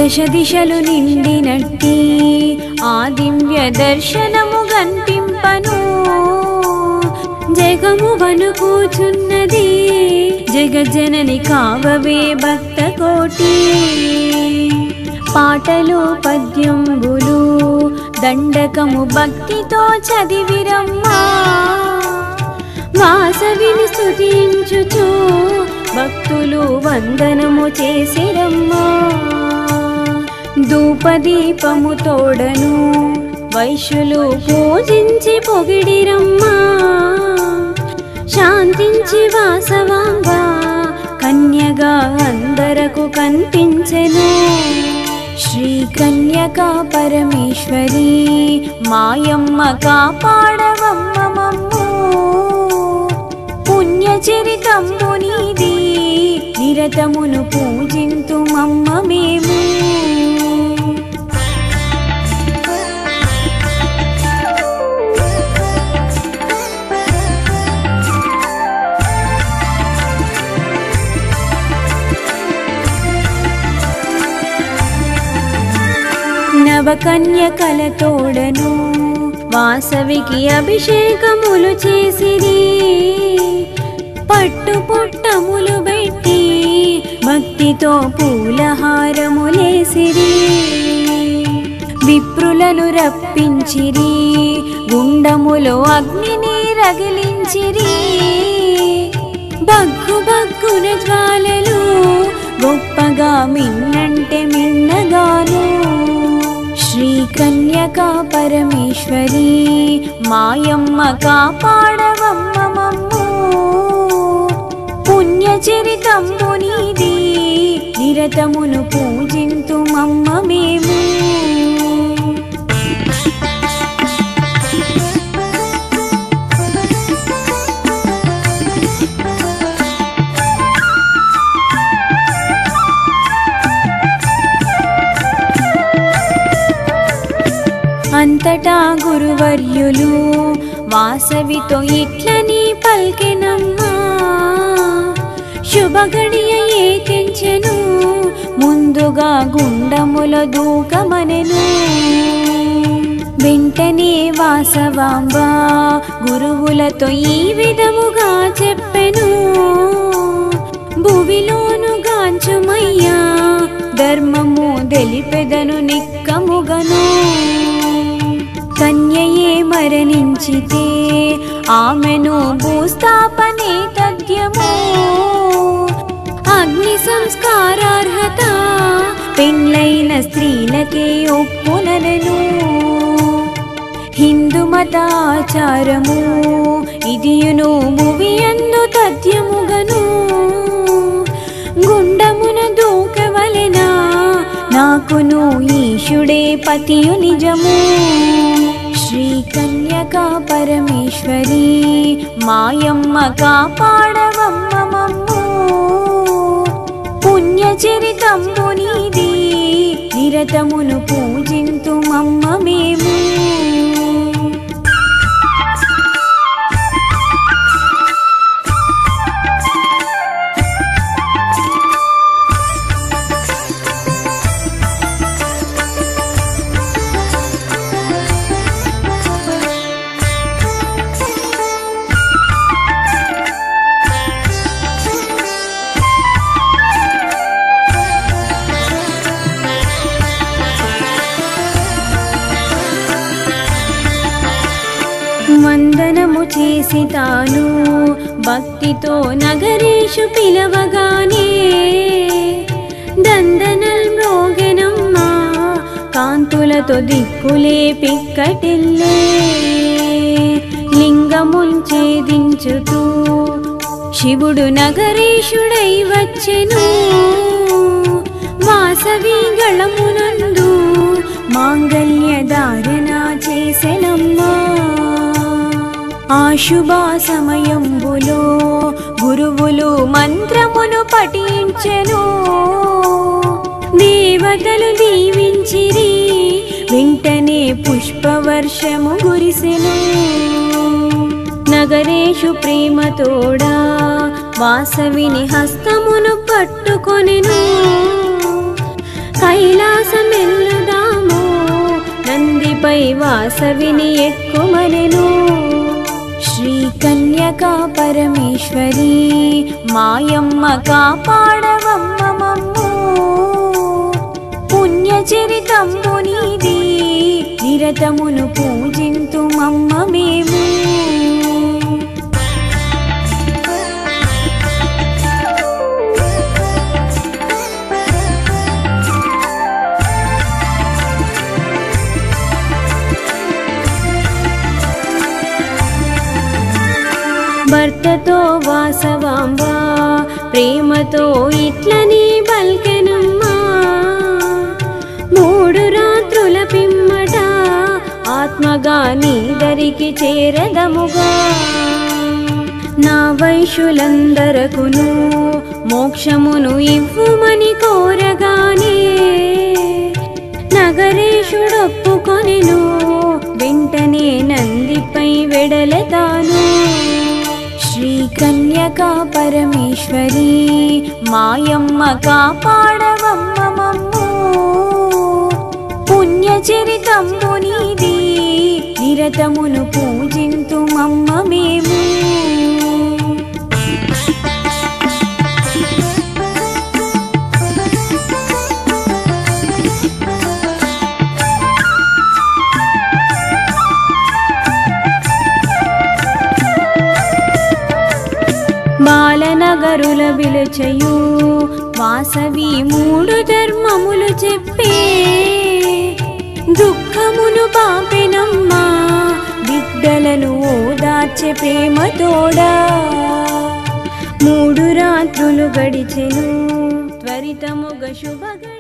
దశ దిశలు నిండినట్టి ఆ దివ్య దర్శనము గంపింపను జగము వనుకూచున్నది జగజ్జనని కావవే భక్త కోటి పాటలు పద్యంబులు దండకము భక్తితో చదివిరమ్మా వాసవిని స్తుతించుచు భక్తులు వందనము చేసిరమ్మా ధూపదీపము తోడను వైశ్యులు పూజించి పొగిడిరమ్మా శాంతించి వాసవాంగా కన్యగా అందరకు కనిపించెను శ్రీ కన్యకా పరమేశ్వరి మాయమ్మ కాపాడవమ్మ మమ్ము పుణ్యచరితంబు నీది నిరతమును పూజింతు మమ్మ మేము నవకన్యకల తోడను వాసవికి అభిషేకములు చేసిరి పట్టు పుట్టములు పెట్టి భక్తితో పూలహారములేసిరి విప్రులను రప్పించిరి గుండములో అగ్నిని రగిలించిరి బగ్గు బగ్గున జ్వాలలు గొప్పగా మిన్నంటే మిన్నగాను శ్రీ కన్యకా పరమేశ్వరి మాయమ్మ కాపాడవమ్మ మమ్ము పుణ్యచరితంబు నీది నిరతమును పూజింతు మమ్మ మేము అంతటా గురువర్యులు వాసవితో ఇట్లని పల్కెనమ్మా శుభగడియ ఏ తెంచెను ముందుగా గుండముల దూకమనెను వెంటనే వాసవాంబ గురువులతో ఈ విధముగా చెప్పెను భువిలోను గాంచుమయ్యా ధర్మము తెలిపెదను నిక్కముగను కన్యయే మరణించితే ఆమెను భూస్థాపనే తథ్యము అగ్ని సంస్కారార్హత పెళ్ళైన స్త్రీలకే ఒప్పునను హిందూ మతాచారము ఇదియును మువియందు తథ్యముగను గుండమున దూకవలెనా నాకును ఈశుడే పతియు నిజము శ్రీ కన్యకా పరమేశ్వరి మాయమ్మ కాపాడవమ్మ మమ్ము పుణ్యచరితంబు నీది నిరతమును పూజింతు మమ్మ మేము వందనము చేసి తాను భక్తితో నగరేషు పిలవగానే దందనల్ మ్రోగెనమ్మా కాంతులతో దిక్కులే పిక్కటిల్లే లింగముంచేదించుతూ శివుడు నగరేశుడై వచ్చెను వాసవి గళమునందు మాంగల్య ధారణ చేసెనమ్మా ఆ శుభ సమయంబులో గురువులు మంత్రమును పఠించెను దేవతలు దీవించిరి వెంటనే పుష్పవర్షము గురిసెను నగరేషు ప్రేమతోడా వాసవిని హస్తమును పట్టుకొనెను కైలాస నందిపై వాసవిని ఎక్కుమనెను శ్రీ కన్యకా పరమేశ్వరి మాయమ్మ కాపాడవమ్మ మమ్ము పుణ్యచరితంబు నీది నిరతమును పూజింతు మమ్మ మేము భర్తతో వాసవాంబా ప్రేమతో ఇట్లని బల్కెనమ్మా మూడు రాత్రుల పిమ్మట ఆత్మగా నీదరికి చేరదముగా నా వైశ్యులందరకును మోక్షమును ఇవ్వుమని కోరగానే నగరేశుడొప్పుకొనెను వెంటనే నందిపై వెడలతాను శ్రీ కన్యకా పరమేశ్వరి మాయమ్మ కాపాడవమ్మ మమ్ము పుణ్యచరితంబు నీది నిరతమును పూజింతు మమ్మ మేము బాలనగరుల విలుచయు వాసవి మూడు ధర్మములు చెప్పే దుఃఖమును పాపెనమ్మా బిడ్డలను ఓదార్చె ప్రేమతోడా మూడు రాత్రులు గడిచెను త్వరితముగ శుభగ